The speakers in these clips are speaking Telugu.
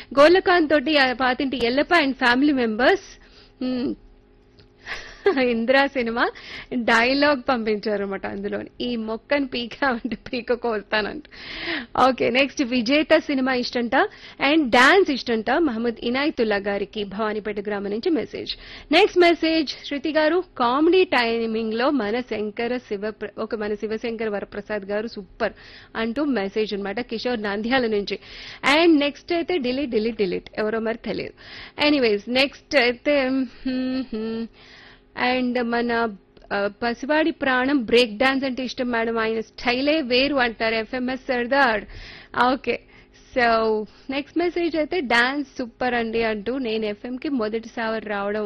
గోలకాంత్ తోటి ఆ పాతింటి Ellappa and family members Indira సినిమా డైలాగ్ పంపించారు అనమాట అందులోని ఈ మొక్కని పీకామంటే పీక కోస్తానంట ఓకే నెక్స్ట్ విజేత సినిమా ఇష్టంట అండ్ డాన్స్ ఇష్టంట మహమ్మద్ ఇనాయతుల్లా గారికి భవానీపేట గ్రామం నుంచి మెసేజ్ నెక్స్ట్ మెసేజ్ శృతి గారు కామెడీ టైమింగ్ లో మన శంకర శివ ఒక మన శివశంకర్ వరప్రసాద్ గారు సూపర్ అంటూ మెసేజ్ అన్నమాట కిషోర్ నంద్యాల నుంచి అండ్ నెక్స్ట్ అయితే డిలీట్ డిలీట్ డిలీట్ ఎవరో మరి తెలియదు ఎనీవేస్ నెక్స్ట్ అయితే హ్మ్, హ్మ్. అండ్ మన ఆ, పసివాడి ప్రాణం బ్రేక్ డాన్స్ అంటే ఇష్టం మేడం ఆయన స్టైలే వేరు అంటారు ఎఫ్ఎంఎస్ Sardar okay so next message అయితే డాన్స్ సూపర్ అండి అంటూ నేను ఎఫ్ఎం కి మొదటిసారి రావడం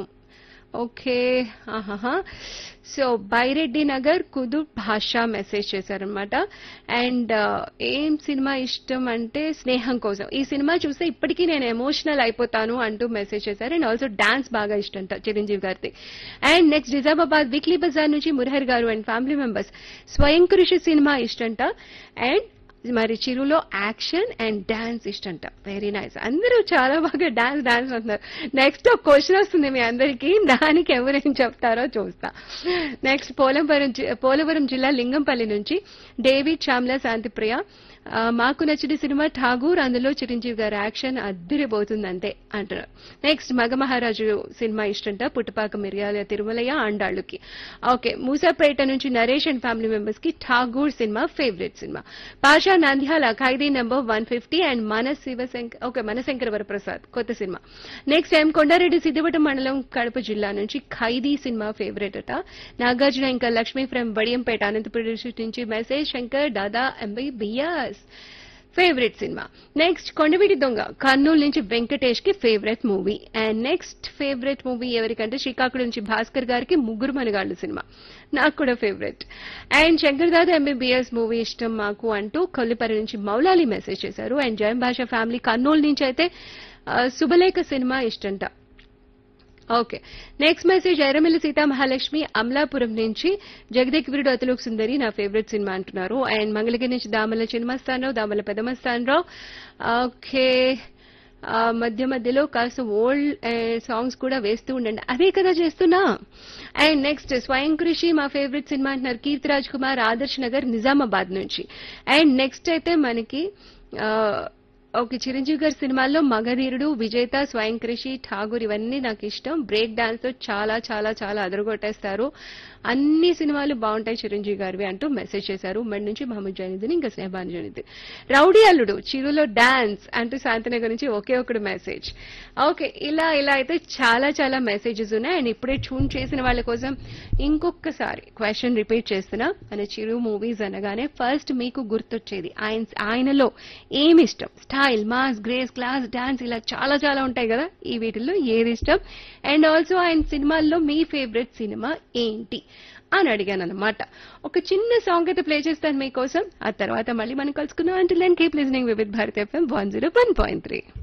ఓకే ఆహాహా సో బైరెడ్డి నగర్ కుదు భాష మెసేజ్ చేశారనమాట అండ్ ఏం సినిమా ఇష్టం అంటే స్నేహం కోసం ఈ సినిమా చూస్తే ఇప్పటికీ నేను ఎమోషనల్ అయిపోతాను అంటూ మెసేజ్ చేశారు అండ్ ఆల్సో డాన్స్ బాగా ఇష్టంట చిరంజీవి గారిది and next Nizamabad weekly bazaar నుంచి మురహర్ గారు అండ్ ఫ్యామిలీ మెంబర్స్ స్వయం కృషి సినిమా ఇష్టంట అండ్ మరి చిరులో యాక్షన్ అండ్ డాన్స్ ఇష్టంట వెరీ నైస్ అందరూ చాలా బాగా డాన్స్ డాన్స్ అంటున్నారు నెక్స్ట్ ఒక క్వశ్చన్ వస్తుంది మీ అందరికీ దానికి ఎవరేం చెప్తారో చూస్తా నెక్స్ట్ పోలవరం జి- పోలవరం జిల్లా లింగంపల్లి నుంచి డేవిడ్ చామ్లా శాంతిప్రియ ఆ, మాకు నచ్చిన సినిమా ఠాగూర్ అందులో చిరంజీవి గారి యాక్షన్ అద్దరిపోతుంది అంతే అంటున్నారు నెక్స్ట్ మగమహారాజు సినిమా ఇష్టంట పుట్టపాక మిర్యాల తిరుమలయ్య ఆండాళ్ళుకి ఓకే మూసాపేట నుంచి నరేష్ అండ్ ఫ్యామిలీ మెంబర్స్ కి ఠాగూర్ సినిమా ఫేవరెట్ సినిమా Pasha Nandyal Khaidi number one fifty and మన శివశంకర్ ఓకే మనశంకర వరప్రసాద్ కొత్త సినిమా నెక్స్ట్ ఎం కొండారెడ్డి సిద్దిపేట మండలం కడప జిల్లా నుంచి ఖైదీ సినిమా ఫేవరెట్ అట నాగార్జున ఇంకా లక్ష్మీ ఫ్రమ్ బడియంపేట అనంతపురం నుంచి మెసేజ్ శంకర్ దాదా ఎంబై బియాస్ ఫేవరెట్ సినిమా నెక్స్ట్ కొండవీటి దొంగ కర్నూలు నుంచి వెంకటేష్ కి favourite movie and next favourite movie ఎవరికంటే శ్రీకాకుళం నుంచి భాస్కర్ గారికి ముగ్గురు మనగాళ్ళు సినిమా నాకు కూడా favourite and Shankar Dada MBBS movie ఇష్టం మాకు అంటూ కొల్లిపరి నుంచి మౌలాలి మెసేజ్ చేశారు అండ్ జయం భాష ఫ్యామిలీ కర్నూలు నుంచి అయితే ఆ, శుభలేఖ సినిమా ఇష్టంట okay next message Airamilli Seetha Mahalakshmi Amalapuram నుంచి జగదేక్ వీరుడు అతులోక్ సుందరి నా ఫేవరెట్ సినిమా అంటున్నారు అండ్ మంగళగిరి నుంచి దామల చిన్నమస్తానరావు దామల పెదమస్తానరావు ఓకే ఆ, మధ్య మధ్యలో కాస్త ఓల్డ్ సాంగ్స్ కూడా వేస్తూ ఉండండి అదే కదా చేస్తున్నా అండ్ నెక్స్ట్ స్వయం కృషి మా ఫేవరెట్ సినిమా అంటున్నారు కీర్తి రాజ్ కుమార్ ఆదర్శ్ నగర్ నిజామాబాద్ నుంచి అండ్ నెక్స్ట్ అయితే మనకి ఆ, ఓకే చిరంజీవి గారి సినిమాల్లో మగధీరుడు విజేత స్వయం కృషి ఠాగూర్ ఇవన్నీ నాకు ఇష్టం బ్రేక్ డాన్స్ తో చాలా చాలా చాలా అదరగొట్టేస్తారు అన్ని సినిమాలు బాగుంటాయి చిరంజీవి గారివి అంటూ మెసేజ్ చేశారు ఉమ్మడి నుంచి మహమ్మద్ జైనుద్దీన్ ఇంకా స్నేహాన్ జైనుద్దీన్ రౌడీ అల్లుడు చిరులో డాన్స్ అంటూ శాంతినగర్ నుంచి ఒకే ఒకటి మెసేజ్ ఓకే ఇలా ఇలా అయితే చాలా చాలా మెసేజెస్ ఉన్నాయి అండ్ ఇప్పుడే ట్యూన్ చేసిన వాళ్ళ కోసం ఇంకొకసారి క్వశ్చన్ రిపీట్ చేస్తున్నా మన చిరు మూవీస్ అనగానే ఫస్ట్ మీకు గుర్తొచ్చేది ఆయన ఆయనలో ఏమి ఇష్టం style mass grace class dance ఇలా చాలా చాలా ఉంటాయి కదా ఈ వీటిల్లో ఏది ఇష్టం అండ్ ఆల్సో ఆయన సినిమాల్లో మీ ఫేవరెట్ సినిమా ఏంటి అని అడిగాను అనమాట ఒక చిన్న సాంగ్ అయితే ప్లే చేస్తాను మీకోసం ఆ తర్వాత మళ్ళీ మనం కలుసుకుందాం అంటే keep listening Vividh Bharat FM one zero one point three